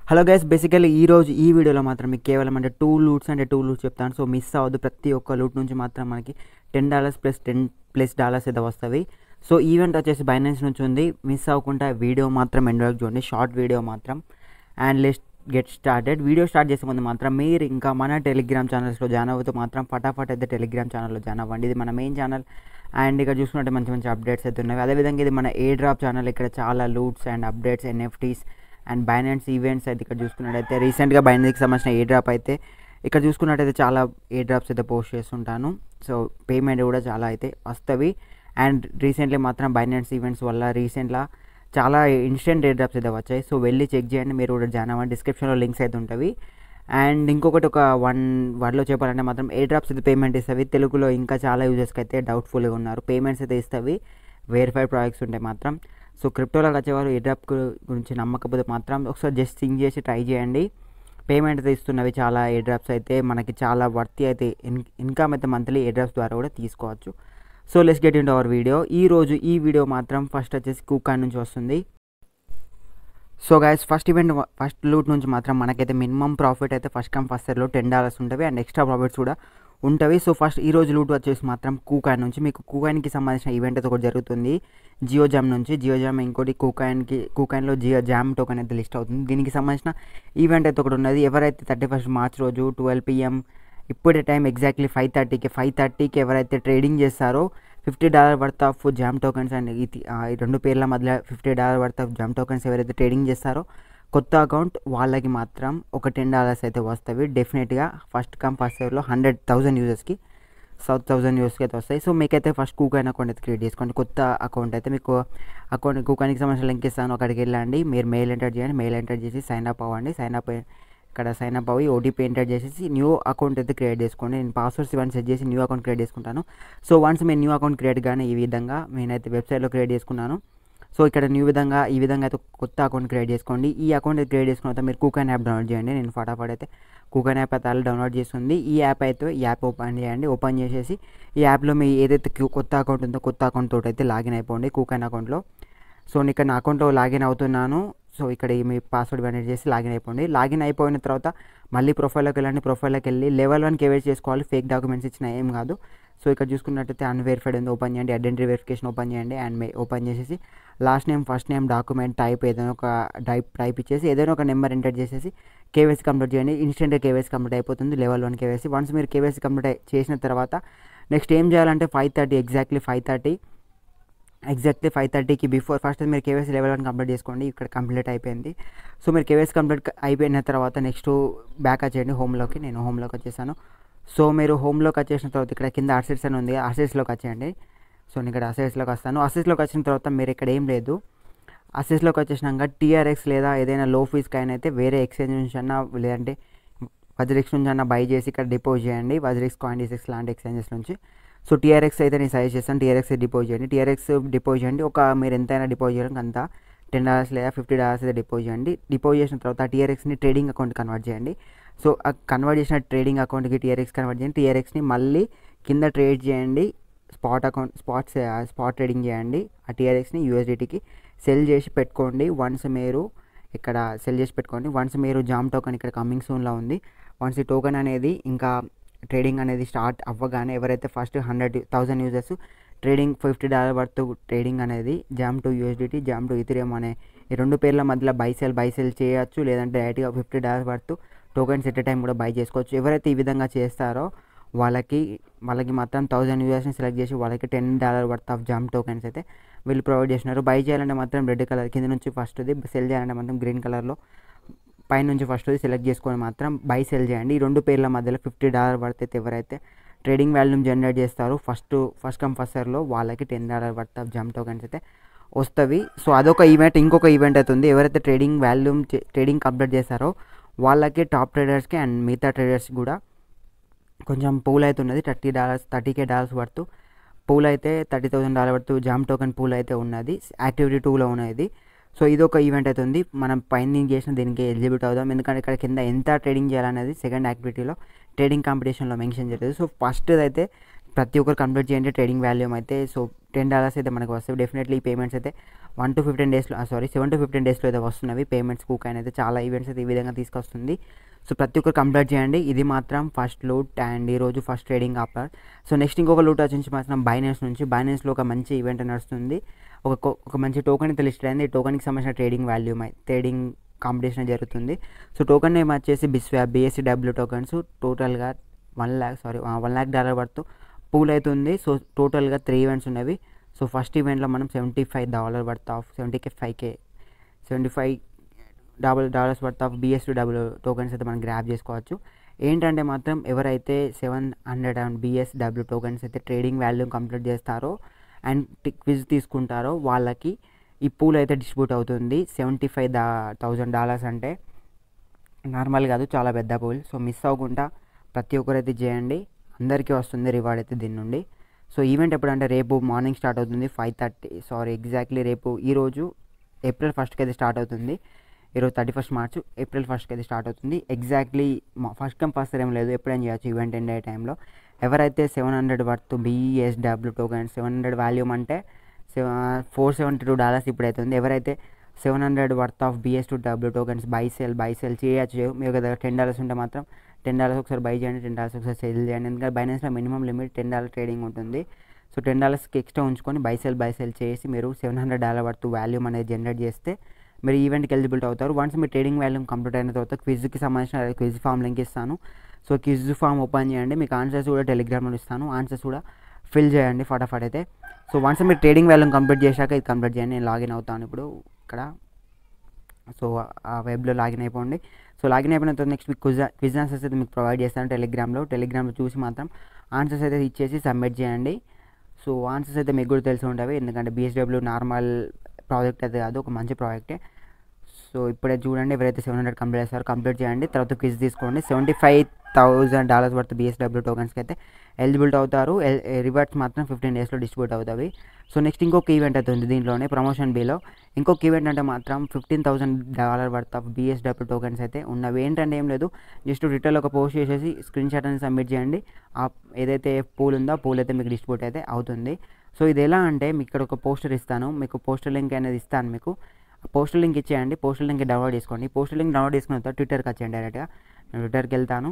hello guys basically ఈ రోజు ఈ వీడియోలో మాత్రం మీకు కేవలం అంటే టూ లూట్స్ అంటే టూ లూట్స్ చెప్తాను సో మిస్ అవ్వద్దు ప్రతి ఒక్క లూట్ నుంచి మాత్రం మనకి ten dollars plus ten plus dollars అయితే వస్తాయి సో ఈవెంట్ వచ్చేసి బైనాన్స్ నుంచి ఉంది మిస్ అవ్వకుండా వీడియో మాత్రం ఎండ్ వరకు చూడండి షార్ట్ వీడియో మాత్రం అండ్ లెస్ట్ గెట్ స్టార్టెడ్ వీడియో స్టార్ట్ చేసే ముందు మాత్రం మీరు ఇంకా మన టెలిగ్రామ్ ఛానల్స్లో జాయిన్ అవుతూ మాత్రం ఫటాఫట్ అయితే టెలిగ్రామ్ ఛానల్లో జాయిన్ అవ్వండి ఇది మన మెయిన్ ఛానల్ అండ్ ఇక్కడ చూసుకుంటే మంచి మంచి అప్డేట్స్ అయితే ఉన్నాయి అదేవిధంగా ఇది మన ఏ డ్రాప్ ఛానల్ ఇక్కడ చాలా loots and updates NFTs and Binance events అయితే ఇక్కడ చూసుకున్నట్టయితే రీసెంట్గా బైనాన్స్కి సంబంధించిన ఏ డ్రాప్ అయితే ఇక్కడ చూసుకున్నట్టయితే చాలా ఏ డ్రాప్స్ అయితే పోస్ట్ చేస్తుంటాను సో పేమెంట్ కూడా చాలా అయితే వస్తవి అండ్ రీసెంట్లీ మాత్రం బైనాన్స్ ఈవెంట్స్ వల్ల రీసెంట్గా చాలా ఇన్స్టెంట్ ఏ డ్రాప్స్ అయితే వచ్చాయి సో వెళ్ళి చెక్ చేయండి మీరు కూడా జాయిన్ అవ్వండి డిస్క్రిప్షన్లో లింక్స్ అయితే ఉంటాయి అండ్ ఇంకొకటి ఒక వన్ వర్డ్లో చెప్పాలంటే మాత్రం ఏ డ్రాప్స్ అయితే పేమెంట్ ఇస్తాయి తెలుగులో ఇంకా చాలా యూజర్స్కి అయితే డౌట్ఫుల్గా ఉన్నారు పేమెంట్స్ అయితే ఇస్తాయి వెరిఫైడ్ ప్రాజెక్ట్స్ ఉంటాయి మాత్రం సో క్రిప్టోలోకి వచ్చేవారు ఏ డ్రాప్ గురించి నమ్మకపోతే మాత్రం ఒకసారి జస్ట్ థింక్ చేసి ట్రై చేయండి పేమెంట్ అయితే ఇస్తున్నవి చాలా ఏ డ్రాప్స్ అయితే మనకి చాలా వర్తి అయితే ఇన్ ఇన్కమ్ అయితే మంత్లీ ఏ డ్రాప్స్ ద్వారా కూడా తీసుకోవచ్చు so let's get in our video ఈ రోజు ఈ వీడియో మాత్రం ఫస్ట్ వచ్చేసి కూకాన్ నుంచి వస్తుంది so guys first event first loot నుంచి మాత్రం మనకైతే మినిమం ప్రాఫిట్ అయితే ఫస్ట్ కమ్ ఫస్ట్ ఇయర్లో టెన్ డాలర్స్ ఉంటుంది అండ్ ఎక్స్ట్రా ప్రాఫిట్స్ కూడా ఉంటవి సో ఫస్ట్ ఈ రోజు లూట్ వచ్చేసి మాత్రం కూకాయిన్ నుంచి మీకు కూకాయిన్కి సంబంధించిన ఈవెంట్ అయితే ఒకటి జరుగుతుంది జియో జామ్ నుంచి జియో జామ్ ఇంకోటి కూకాయిన్కి కూకాయిన్లో జియో జామ్ టోకెన్ అయితే లిస్ట్ అవుతుంది దీనికి సంబంధించిన ఈవెంట్ అయితే ఒకటి ఉన్నది ఎవరైతే థర్టీ ఫస్ట్ మార్చ్ రోజు ట్వెల్వ్ పిఎం ఇప్పుడే టైం ఎగ్జాక్ట్లీ ఫైవ్ థర్టీకి ఫైవ్ థర్టీకి ఎవరైతే ట్రేడింగ్ చేస్తారో fifty dollar worth of jam tokens and ఇది ఈ రెండు పేర్ల మధ్య fifty dollar worth of jam tokens ఎవరైతే ట్రేడింగ్ చేస్తారో కొత్త అకౌంట్ వాళ్ళకి మాత్రం ఒక టెన్ డాలర్స్ అయితే వస్తాయి డెఫినెట్గా ఫస్ట్ కమ్ ఫస్ట్ ఇయర్లో హండ్రెడ్ థౌసండ్ యూజర్స్కి సౌత్ థౌసండ్ యూజర్స్కి అయితే వస్తాయి సో మీకైతే ఫస్ట్ కూకాయిన్ అకౌంట్ అయితే క్రియేట్ చేసుకోండి కొత్త అకౌంట్ అయితే మీకు అకౌంట్ కూకాయిన్కి సంబంధించిన లింక్ ఇస్తాను అక్కడికి వెళ్ళండి మీరు మెయిల్ ఎంటర్ చేయండి మెయిల్ ఎంటర్ చేసి సైన్ అప్ అవ్వండి సైన్ అప్ ఇక్కడ సైన్ అప్ అవ్వి ఓటీపీ ఎంటర్ చేసేసి న్యూ అకౌంట్ అయితే క్రియేట్ చేసుకోండి నేను పాస్వర్డ్స్ ఇవన్నీ సెట్ చేసి న్యూ అకౌంట్ క్రియేట్ చేసుకుంటాను సో వన్స్ మీరు న్యూ అకౌంట్ క్రియేట్ కానీ ఈ విధంగా నేనైతే వెబ్సైట్లో క్రియేట్ చేసుకున్నాను సో ఇక్కడ న్యూ విధంగా ఈ విధంగా అయితే కొత్త అకౌంట్ క్రియేట్ చేసుకోండి ఈ అకౌంట్ అయితే క్రియేట్ చేసుకున్న తర్వాత మీరు కూకాన్ యాప్ డౌన్లోడ్ చేయండి నేను ఫటాఫట్ అయితే కూకాన్ యాప్ అయితే అలా డౌన్లోడ్ చేస్తుంది ఈ యాప్ అయితే ఈ యాప్ ఓపెన్ చేయండి ఓపెన్ చేసేసి ఈ యాప్లో మీ ఏదైతే కొత్త అకౌంట్ ఉందో కొత్త అకౌంట్ తోటి అయితే లాగిన్ అయిపోండి కూకాన్ అకౌంట్లో సో నేను ఇక్కడ నా అకౌంట్లో లాగిన్ అవుతున్నాను సో ఇక్కడ మీ పాస్వర్డ్ వెనెట్ చేసి లాగిన్ అయిపోండి లాగిన్ అయిపోయిన తర్వాత మళ్ళీ ప్రొఫైల్లోకి వెళ్ళండి ప్రొఫైల్లోకి వెళ్ళి లెవెల్ వన్ కేవైసీ చేసుకోవాలి ఫేక్ డాక్యుమెంట్స్ ఇచ్చిన ఏం కాదు సో ఇక్కడ చూసుకున్నట్టయితే అన్వెరిఫైడ్ ఉంది ఓపెన్ చేయండి ఐడెంటిటీ వెరిఫికేషన్ ఓపెన్ చేయండి అండ్ ఓపెన్ చేసేసి last name first name document type ఏదైనా ఒక టైప్ టైప్ ఇచ్చేసి ఏదైనా ఒక నెంబర్ ఎంటర్ చేసేసి కేవైసీ కంప్లీట్ చేయండి ఇన్స్టెంట్గా కేవైసీ కంప్లీట్ అయిపోతుంది లెవెల్ వన్ కేవైసీ వన్స్ మీరు కేవైసీ కంప్లీట్ చేసిన తర్వాత నెక్స్ట్ ఏం చేయాలంటే five thirty exactly five thirty exactly five థర్టీకి బిఫోర్ ఫస్ట్ మీరు కేవైసీ లెవెల్ వన్ కంప్లీట్ చేసుకోండి ఇక్కడ కంప్లీట్ అయిపోయింది సో మీరు కేవైసీ కంప్లీట్ అయిపోయిన తర్వాత నెక్స్ట్ బ్యాక్ వచ్చేయండి హోమ్లోకి నేను హోమ్లోకి వచ్చేసాను సో మీరు హోమ్లోకి వచ్చేసిన తర్వాత ఇక్కడ కింద అసెట్స్ అని ఉంది అసెట్స్లోకి వచ్చేయండి సో నేను ఇక్కడ అసెట్స్లోకి వస్తాను అసెట్స్లోకి వచ్చిన తర్వాత మీరు ఇక్కడ ఏం లేదు అసెస్లోకి వచ్చేసినాక టీఆర్ఎక్స్ లేదా ఏదైనా లో ఫీజ్ కాయిన్ అయితే వేరే ఎక్స్చేంజ్ నుంచి అన్నా లేదంటే వజ్రిక్స్ నుంచి అన్న బై చేసి ఇక్కడ డిపోజ్ చేయండి వజ్రిక్స్ కాయిన్ డిసిక్స్ లాంటి ఎక్స్చేంజెస్ నుంచి సో టీఆర్ఎక్స్ అయితే నేను సజెస్ట్ చేస్తాను టీఆర్ఎక్స్ డిపోజ్ చేయండి టీఆర్ఎక్స్ డిపోజ్ చేయండి ఒక మీరు ఎంతైనా డిపోజ్ చేయడానికి అంత టెన్ డాలర్స్ లేదా ఫిఫ్టీ డాలర్స్ అయితే డిపోజ్ చేయండి డిపోజ్ చేసిన తర్వాత టీఆర్ఎక్స్ని ట్రేడింగ్ అకౌంట్ కన్వర్ట్ చేయండి సో ఆ కన్వర్ట్ చేసిన ట్రేడింగ్ అకౌంట్కి టీఆర్ఎక్స్ కన్వర్ట్ చేయండి టీఆర్ఎక్స్ని మళ్ళీ కింద ట్రేడ్ చేయండి spot account spots spot trading చేయండి ఆ టీఆర్ఎక్స్ని యూఎస్డిటీకి సెల్ చేసి పెట్టుకోండి వన్స్ మీరు ఇక్కడ సెల్ చేసి పెట్టుకోండి వన్స్ మీరు జామ్ టోకెన్ ఇక్కడ కమింగ్ సూన్లో ఉంది వన్స్ ఈ టోకెన్ అనేది ఇంకా ట్రేడింగ్ అనేది స్టార్ట్ అవ్వగానే ఎవరైతే first hundred thousand users trading fifty dollar worth trading అనేది jam to USDT jam to Ethereum అనే ఈ రెండు పేర్ల మధ్యలో బై సెల్ బై సెల్ చేయొచ్చు లేదంటే డైరెక్ట్గా fifty dollar worth tokens at time కూడా బై చేసుకోవచ్చు ఎవరైతే ఈ విధంగా చేస్తారో వాళ్ళకి వాళ్ళకి మాత్రం థౌసండ్ యూఎస్ని సెలెక్ట్ చేసి వాళ్ళకి ten dollar worth of jam tokens అయితే వీళ్ళు ప్రొవైడ్ చేసినారు బై చేయాలంటే మాత్రం రెడ్ కలర్ కింద నుంచి ఫస్ట్ది సెల్ చేయాలంటే మాత్రం గ్రీన్ కలర్లో పై నుంచి ఫస్ట్ది సెలెక్ట్ చేసుకొని మాత్రం బై సెల్ చేయండి ఈ రెండు పేర్ల మధ్యలో ఫిఫ్టీ డాలర్ వర్త్ అయితే ఎవరైతే ట్రేడింగ్ వాల్యూమ్ జనరేట్ చేస్తారో ఫస్ట్ ఫస్ట్ కమ్ ఫస్ట్ ఇయర్లో వాళ్ళకి ten dollar worth of jam tokens అయితే వస్తుంది సో అదొక ఈవెంట్ ఇంకొక ఈవెంట్ అయితే ఉంది ఎవరైతే ట్రేడింగ్ వాల్యూమ్ ట్రేడింగ్ కంప్లీట్ చేస్తారో వాళ్ళకి టాప్ ట్రేడర్స్కి అండ్ మిగతా ట్రేడర్స్ కూడా కొంచెం పూల్ అయితే ఉన్నది thirty dollars thirty K dollars worth pool అయితే thirty thousand dollar worth jam token pool అయితే ఉన్నది యాక్టివిటీ టూలో ఉన్నది సో ఇది ఒక ఈవెంట్ అయితే ఉంది మనం పైన చేసిన దీనికి ఎలిజిబిలిటీ అవుదాం ఎందుకంటే ఇక్కడ కింద ఎంత ట్రేడింగ్ చేయాలనేది సెకండ్ యాక్టివిటీలో ట్రేడింగ్ కాంపిటీషన్లో మెన్షన్ చేస్తుంది సో ఫస్ట్ అయితే ప్రతి ఒక్కరు కంప్లీట్ చేయండి ట్రేడింగ్ వాల్యూమ్ అయితే సో టెన్ డాలర్స్ అయితే మనకు వస్తాయి డెఫినెట్లీ ఈ పేమెంట్స్ అయితే వన్ టు ఫిఫ్టీన్ డేస్లో సారీ సెవెన్ టు ఫిఫ్టీన్ డేస్లో అయితే వస్తున్నవి పేమెంట్స్ కూక్ అయితే చాలా ఈవెంట్స్ అయితే ఈ విధంగా తీసుకొస్తుంది సో ప్రతి ఒక్కరు కంప్లీట్ చేయండి ఇది మాత్రం ఫస్ట్ లూట్ అండ్ ఈరోజు first trading offer so next ఇంకొక లూట్ వచ్చి మాత్రం బైనాన్స్ నుంచి బైనాన్స్లో ఒక మంచి ఈవెంట్ నడుస్తుంది ఒక కొ- ఒక మంచి టోకెన్ అయితే లిస్ట్ అయింది ఈ టోకెన్కి సంబంధించిన ట్రేడింగ్ వాల్యూ ట్రేడింగ్ కాంపిటీషన్ జరుగుతుంది సో టోకెన్ నేమ్ వచ్చేసి బిస్వాప్ బిఎస్సి డబ్ల్యూ టోకెన్స్ టోటల్గా one lakh sorry one lakh dollar worth pool అవుతుంది సో టోటల్గా త్రీ ఈవెంట్స్ ఉన్నవి సో ఫస్ట్ ఈవెంట్లో మనం seventy five dollar worth of seventy K five K seventy five double dollars worth of BS double tokens అయితే మనం grab చేసుకోవచ్చు ఏంటంటే మాత్రం ఎవరైతే seven hundred and BS W tokens అయితే ట్రేడింగ్ వాల్యూ కంప్లీట్ చేస్తారో అండ్ క్విజ్ తీసుకుంటారో వాళ్ళకి ఈ పూల్ అయితే డిస్ట్రిబ్యూట్ అవుతుంది సెవెంటీ ఫైవ్ దా థౌజండ్ డాలర్స్ అంటే నార్మల్ కాదు చాలా పెద్ద పూల్ సో మిస్ అవ్వకుండా ప్రతి ఒక్కరైతే చేయండి అందరికీ వస్తుంది రివార్డ్ అయితే దీని నుండి సో ఈవెంట్ ఎప్పుడంటే రేపు మార్నింగ్ స్టార్ట్ అవుతుంది ఫైవ్ థర్టీ సారీ ఎగ్జాక్ట్లీ రేపు ఈరోజు ఏప్రిల్ ఫస్ట్కి అయితే స్టార్ట్ అవుతుంది ఈరోజు థర్టీ ఫస్ట్ మార్చ్ ఏప్రిల్ ఫస్ట్కి అయితే స్టార్ట్ అవుతుంది ఎగ్జాక్ట్లీ ఫస్ట్ కమ్ ఫస్ట్ ఏం లేదు ఎప్పుడైనా చేయొచ్చు ఈవెంట్ ఎండ్ అయ్యే టైంలో ఎవరైతే seven hundred worth BSW token seven hundred volume అంటే ఫోర్ సెవెంటీ టూ డాలర్స్ ఇప్పుడైతే ఉంది ఎవరైతే seven hundred worth of BS to W tokens buy sale buy sale చేయొచ్చు మీ దగ్గర టెన్ డాలర్స్ ఉంటే మాత్రం టెన్ డాలర్స్ ఒకసారి బై చేయండి టెన్ డాలర్స్ ఒకసారి సేల్ చేయండి ఎందుకంటే బైనాన్స్లో minimum limit ten dollar trading ఉంటుంది సో టెన్ డాలర్స్కి ఎక్స్ట్రా ఉంచుకొని బై సేల్ బై సేల్ చేసి మీరు seven hundred dollar worth volume అనేది జనరేట్ చేస్తే మీరు ఈవెంట్కి ఎలిజిబిలిటీ అవుతారు వన్స్ మీ ట్రేడింగ్ వాల్యూమ్ కంప్లీట్ అయిన తర్వాత క్విజ్కి సంబంధించిన క్విజ్ ఫామ్ లింక్ ఇస్తాను సో క్విజ్ ఫామ్ ఓపెన్ చేయండి మీకు ఆన్సర్స్ కూడా టెలిగ్రామ్లో ఇస్తాను ఆన్సర్స్ కూడా ఫిల్ చేయండి ఫటాఫట్ అయితే సో వన్స్ మీరు ట్రేడింగ్ వాల్యూమ్ కంప్లీట్ చేశాక ఇది కంప్లీట్ చేయండి నేను లాగిన్ అవుతాను ఇప్పుడు ఇక్కడ సో ఆ వెబ్లో లాగిన్ అయిపోండి సో లాగిన్ అయిపోయిన తర్వాత నెక్స్ట్ మీకు క్విజ్ క్విజ్ ఆన్సర్స్ అయితే మీకు ప్రొవైడ్ చేస్తాను టెలిగ్రామ్లో టెలిగ్రామ్లో చూసి మాత్రం ఆన్సర్స్ అయితే ఇచ్చేసి సబ్మిట్ చేయండి సో ఆన్సర్స్ అయితే మీకు కూడా తెలిసి ఉంటాయి ఎందుకంటే బిఎస్డబ్ల్యూ నార్మల్ ప్రాజెక్ట్ అయితే కాదు ఒక మంచి ప్రాజెక్టే సో ఇప్పుడే చూడండి ఎవరైతే సెవెన్ హండ్రెడ్ కంప్లీట్ చేస్తారో కంప్లీట్ చేయండి తర్వాత క్విజ్ తీసుకోండి seventy five thousand dollars worth BSW టోకెన్స్కి అయితే ఎలిజిబిలిటీ అవుతారు రివార్డ్స్ మాత్రం ఫిఫ్టీన్ డేస్లో డిస్ట్రిబ్యూట్ అవుతాయి సో నెక్స్ట్ ఇంకొక ఈవెంట్ అయితే ఉంది దీంట్లోనే ప్రమోషన్ బీలో ఇంకొక ఈవెంట్ అంటే మాత్రం fifteen thousand dollar worth of BSW tokens అయితే ఉన్నవి ఏంటంటే ఏం లేదు జస్ట్ ట్విట్టర్లో ఒక పోస్ట్ చేసేసి స్క్రీన్ షాట్ అనేది సబ్మిట్ చేయండి ఆ ఏదైతే పూల్ ఉందో ఆ పూల్ అయితే మీకు డిస్ట్రిబ్యూట్ అయితే అవుతుంది సో ఇది ఎలా అంటే మీకు ఇక్కడ ఒక పోస్టర్ ఇస్తాను మీకు పోస్టర్ లింక్ అనేది ఇస్తాను మీకు పోస్టర్ లింక్ ఇచ్చేయండి పోస్టర్ లింక్ డౌన్లోడ్ చేసుకోండి పోస్టర్ లింక్ డౌన్లోడ్ చేసుకున్న తర్వాత ట్విట్టర్కి వచ్చేయండి డైరెక్ట్గా నేను ట్విట్టర్కి వెళ్తాను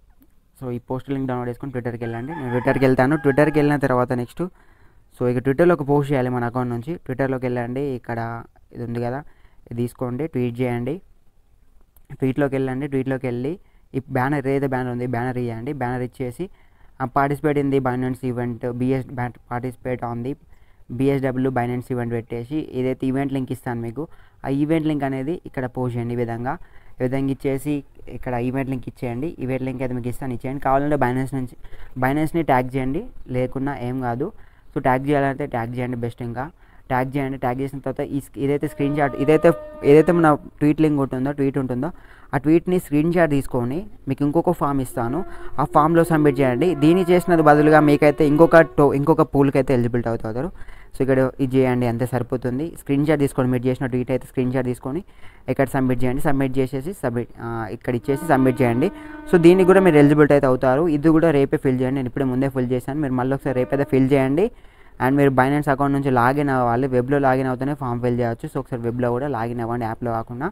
సో ఈ పోస్టర్ లింక్ డౌన్లోడ్ చేసుకొని ట్విట్టర్కి వెళ్ళండి నేను ట్విట్టర్కి వెళ్తాను ట్విట్టర్కి వెళ్ళిన తర్వాత నెక్స్ట్ సో ఇక ట్విట్టర్లో ఒక పోస్ట్ చేయాలి మన అకౌంట్ నుంచి ట్విట్టర్లోకి వెళ్ళండి ఇక్కడ ఇది ఉంది కదా ఇది తీసుకోండి ట్వీట్ చేయండి ట్వీట్లోకి వెళ్ళండి ట్వీట్లోకి వెళ్ళి ఈ బ్యానర్ ఏదైతే బ్యానర్ ఉంది బ్యానర్ ఇవ్వండి బ్యానర్ ఇచ్చేసి participate in the Binance event BS participate on the BSW Binance event పెట్టేసి ఏదైతే ఈవెంట్ లింక్ ఇస్తాను మీకు ఆ ఈవెంట్ లింక్ అనేది ఇక్కడ పోస్ట్ చేయండి ఈ విధంగా ఈ విధంగా ఇచ్చేసి ఇక్కడ ఈవెంట్ లింక్ ఇచ్చేయండి ఈవెంట్ లింక్ అయితే మీకు ఇస్తాను ఇచ్చేయండి కావాలంటే బైనాన్స్ నుంచి బైనాన్స్ని ట్యాగ్ చేయండి లేకున్నా ఏం కాదు సో ట్యాగ్ చేయాలంటే ట్యాగ్ చేయండి బెస్ట్ ఇంకా ట్యాగ్ చేయండి ట్యాగ్ చేసిన తర్వాత ఈ స్క్- ఇదైతే స్క్రీన్ షాట్ ఇదైతే ఏదైతే మన ట్వీట్ లింక్ ఉంటుందో ట్వీట్ ఉంటుందో ఆ ట్వీట్ని స్క్రీన్ షాట్ తీసుకొని మీకు ఇంకొక ఫామ్ ఇస్తాను ఆ ఫామ్లో సబ్మిట్ చేయండి దీన్ని చేసినది బదులుగా మీకైతే ఇంకొక టో ఇంకొక పూల్కి అయితే ఎలిజిబిలిటీ అవుతారు సో ఇక్కడ ఇది చేయండి అంతే సరిపోతుంది స్క్రీన్ షాట్ తీసుకొని మీరు చేసిన ట్వీట్ అయితే స్క్రీన్ షాట్ తీసుకొని ఇక్కడ సబ్మిట్ చేయండి సబ్మిట్ చేసేసి సబ్మిట్ ఇక్కడ ఇచ్చేసి సబ్మిట్ చేయండి సో దీనికి కూడా మీరు ఎలిజిబిలిటీ అయితే అవుతారు ఇది కూడా రేపే ఫిల్ చేయండి నేను ఇప్పుడే ముందే ఫిల్ చేశాను మీరు మళ్ళీ ఒకసారి రేపైతే ఫిల్ చేయండి అండ్ మీరు బైనాన్స్ అకౌంట్ నుంచి లాగిన్ అవ్వాలి వెబ్లో లాగిన్ అవుతూనే ఫామ్ ఫిల్ చేయొచ్చు సో ఒకసారి వెబ్లో కూడా లాగిన్ అవ్వండి యాప్లో కాకుండా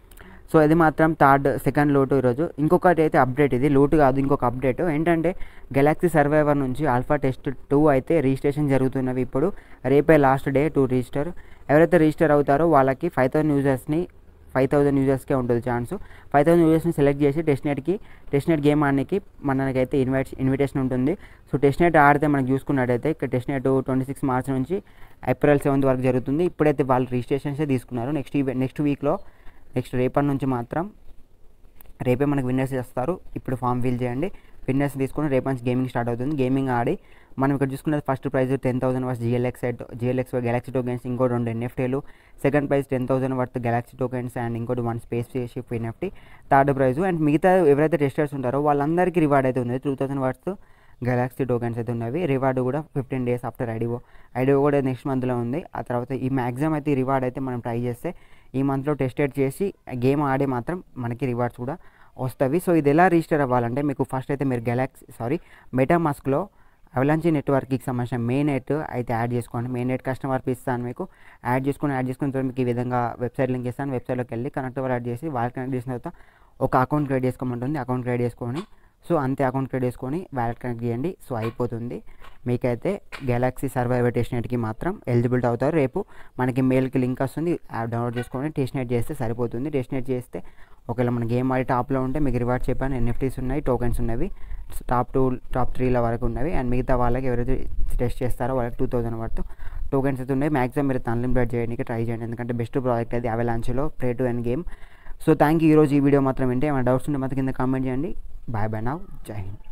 సో ఇది మాత్రం థర్డ్ సెకండ్ లోటు ఈరోజు ఇంకొకటి అయితే అప్డేట్ ఇది లోటు కాదు ఇంకొక అప్డేట్ ఏంటంటే గెలాక్సీ సర్వైవర్ నుంచి ఆల్ఫా టెస్ట్ టూ అయితే రిజిస్ట్రేషన్ జరుగుతున్నవి ఇప్పుడు రేపే లాస్ట్ డే టు రిజిస్టర్ ఎవరైతే రిజిస్టర్ అవుతారో వాళ్ళకి ఫైవ్ థౌసండ్ యూజర్స్ని ఫైవ్ థౌసండ్ యూజర్స్కే ఉంటుంది ఛాన్స్ ఫైవ్ థౌసండ్ యూజర్స్ని సెలెక్ట్ చేసి టెస్ట్నెట్కి టెస్ట్నెట్ గేమ్ ఆడడానికి మనకైతే ఇన్వైట్ ఇన్విటేషన్ ఉంటుంది సో టెస్ట్నెట్ ఆడితే మనకు చూసుకున్నట్టయితే ఇక్కడ టెస్ట్నెట్ ట్వంటీ సిక్స్ మార్చ్ నుంచి ఏప్రిల్ సెవెంత్ వరకు జరుగుతుంది ఇప్పుడైతే వాళ్ళు రిజిస్ట్రేషన్సే తీసుకున్నారు నెక్స్ట్ ఈవెంట్ నెక్స్ట్ వీక్లో నెక్స్ట్ రేపటి నుంచి మాత్రం రేపే మనకు విన్నర్స్ చేస్తారు ఇప్పుడు ఫామ్ ఫిల్ చేయండి విన్నర్స్ తీసుకుని రేపు నుంచి గేమింగ్ స్టార్ట్ అవుతుంది గేమింగ్ ఆడి మనం ఇక్కడ చూసుకున్నది first prize ten thousand worth GLX GLX Galaxy tokens ఇంకోటి రెండు ఎన్ఎఫ్టీలు second prize ten thousand worth Galaxy tokens and ఇంకోటి one space ship NFT third prize and మిగతా ఎవరైతే టెస్టర్స్ ఉంటారో వాళ్ళందరికీ రివార్డ్ అయితే ఉంది two thousand worth Galaxy tokens అయితే ఉన్నవి రివార్డ్ కూడా fifteen days after IDO IDO కూడా నెక్స్ట్ మంత్లో ఉంది ఆ తర్వాత ఈ మ్యాక్సిమం అయితే ఈ రివార్డ్ అయితే మనం ట్రై చేస్తే ఈ మంత్లో టెస్టెడ్ చేసి గేమ్ ఆడే మాత్రం మనకి రివార్డ్స్ కూడా వస్తవి సో ఇది ఎలా రిజిస్టర్ అవ్వాలంటే మీకు ఫస్ట్ అయితే మీరు గెలాక్సీ సారీ మెటామాస్క్లో అవలాంచి నెట్వర్క్కి సంబంధించిన మెయిన్ నెట్ అయితే యాడ్ చేసుకోండి మెయిన్ నెట్ కస్టమర్ ఇస్తాను మీకు యాడ్ చేసుకొని యాడ్ చేసుకున్న తర్వాత మీకు ఈ విధంగా వెబ్సైట్ లింక్ ఇస్తాను వెబ్సైట్లోకి వెళ్ళి కనెక్ట్ వాళ్ళు యాడ్ చేసి వాళ్ళు కనెక్ట్ చేసిన తర్వాత ఒక అకౌంట్ క్రియేట్ చేసుకోమంటుంది అకౌంట్ క్రియేట్ చేసుకొని సో అంతే అకౌంట్ క్రియేట్ చేసుకొని వ్యాలెట్ కనెక్ట్ చేయండి సో అయిపోతుంది మీకైతే గెలాక్సీ సర్వైవర్ టెస్ట్నెట్కి మాత్రం ఎలిజిబిలిటీ అవుతారు రేపు మనకి మెయిల్కి లింక్ వస్తుంది యాప్ డౌన్లోడ్ చేసుకొని టెస్ట్నెట్ చేస్తే సరిపోతుంది టెస్ట్నెట్ చేస్తే ఒకవేళ మన గేమ్ ఆడి టాప్లో ఉంటే మీకు రివార్డ్ చెప్పాను ఎన్ఎఫ్టీస్ ఉన్నాయి టోకెన్స్ ఉన్నవి టాప్ టూ టాప్ త్రీల వరకు ఉన్నవి అండ్ మిగతా వాళ్ళకి ఎవరైతే టెస్ట్ చేస్తారో వాళ్ళకి టూ థౌసండ్ వరకు టోకెన్స్ అయితే ఉన్నాయి మ్యాక్సిమం మీరు అన్లిమిటెడ్ చేయడానికి ట్రై చేయండి ఎందుకంటే బెస్ట్ ప్రాజెక్ట్ అది అవలాంచ్లో play to earn game so thank you ఈరోజు ఈ వీడియో మాత్రం వింటే ఏమైనా డౌట్స్ ఉంటే మాత్రం కింద కామెంట్ చేయండి బాయ్ బాయ్ నవ్ జై హింద్